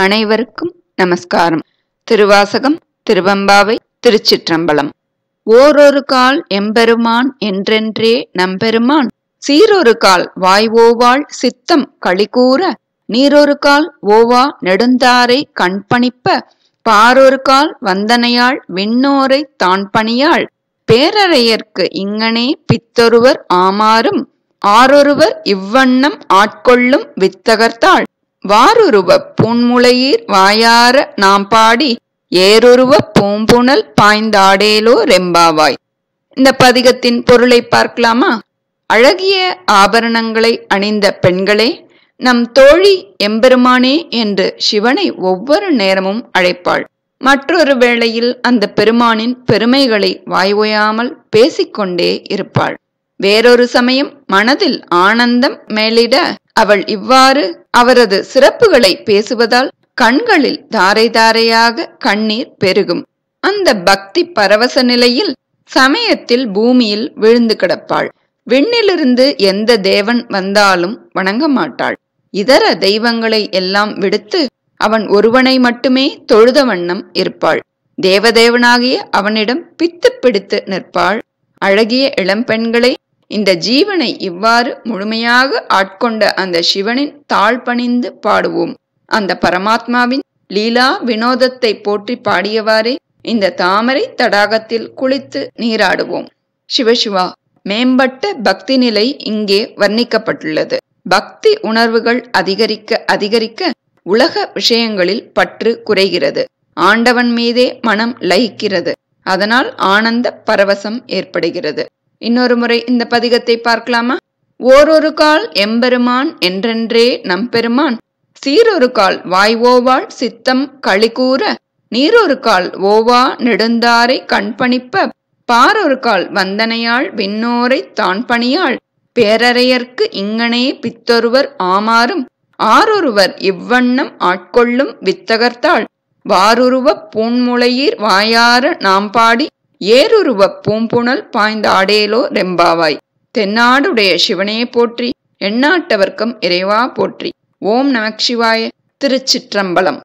அனைவருக்கும் நமஸ்காரம் திருவாசகம் திருவம்பாவை திருச்சிற்றம்பலம் ஓரொரு கால் எம்பெருமான் என்றென்றே நம்பெருமான் சீரொரு கால் வாய்வோவாள் சித்தம் களிகூற நீரொரு கால் ஓவா நெடுந்தாரை கண்பணிப்ப பாரொரு கால் வந்தனையாள் விண்ணோரை தான் பணியாள் பேரறையர்க்கு இங்கனே பித்தொருவர் ஆமாறும் ஆரொருவர் இவ்வண்ணம் ஆட்கொள்ளும் வித்தகர்த்தாள் வாருருவ பூன்முளையீர் வாயார நாம் பாடி ஏருருவ பூம்புணல் பாய்ந்தாடேலோ ரெம்பாவாய் இந்த பதிகத்தின் பொருளை பார்க்கலாமா அழகிய ஆபரணங்களை அணிந்த பெண்களே நம் தோழி எம்பெருமானே என்று சிவனை ஒவ்வொரு நேரமும் அழைப்பாள் மற்றொரு வேளையில் அந்த பெருமானின் பெருமைகளை வாய்வோயாமல் பேசிக்கொண்டே இருப்பாள் வேறொரு சமயம் மனதில் ஆனந்தம் மேலிட அவள் இவ்வாறு அவரது சிறப்புகளை பேசுவதால் கண்களில் தாரை தாரையாக கண்ணீர் பெருகும் அந்த பக்தி பரவச நிலையில் சமயத்தில் பூமியில் விழுந்து கிடப்பாள் விண்ணிலிருந்து எந்த தேவன் வந்தாலும் வணங்க மாட்டாள் இதர தெய்வங்களை எல்லாம் விடுத்து அவன் ஒருவனை மட்டுமே தொழுத வண்ணம் இருப்பாள் தேவதேவனாகிய அவனிடம் பித்து பிடித்து நிற்பாள் அழகிய இளம்பெண்களை இந்த ஜீவனை இவ்வாறு முழுமையாக ஆட்கொண்ட அந்த சிவனின் தாழ் பணிந்து பாடுவோம் அந்த பரமாத்மாவின் லீலா வினோதத்தை போற்றி பாடியவாறே இந்த தாமரை தடாகத்தில் குளித்து நீராடுவோம் சிவசிவா மேம்பட்ட பக்தி நிலை இங்கே வர்ணிக்கப்பட்டுள்ளது பக்தி உணர்வுகள் அதிகரிக்க அதிகரிக்க உலக விஷயங்களில் பற்று குறைகிறது ஆண்டவன் மீதே மனம் லயிக்கிறது அதனால் ஆனந்த பரவசம் ஏற்படுகிறது இன்னொரு முறை இந்த பதிகத்தை பார்க்கலாமா ஓரொரு கால் எம்பெருமான் என்றென்றே நம்பெருமான் சீரொரு கால் வாய்வோவாள் சித்தம் களிகூற நீரொரு கால் ஓவா நெடுந்தாரை கண்பணிப்ப பாரொரு கால் வந்தனையாள் விண்ணோரை தான் பணியாள் பேரறையர்க்கு இங்கனே பித்தொருவர் ஆமாறும் ஆரொருவர் இவ்வண்ணம் ஆட்கொள்ளும் வித்தகர்த்தாள் வாருருவ பூன்முளையீர் வாயார நாம் பாடி ஏருருவ பூம்புணல் பாய்ந்தாடேலோ ரெம்பாவாய் தென்னாடுடைய சிவனே போற்றி எண்ணாட்டவர்க்கம் இறைவா போற்றி ஓம் நமக் சிவாய திருச்சிற்றம்பலம்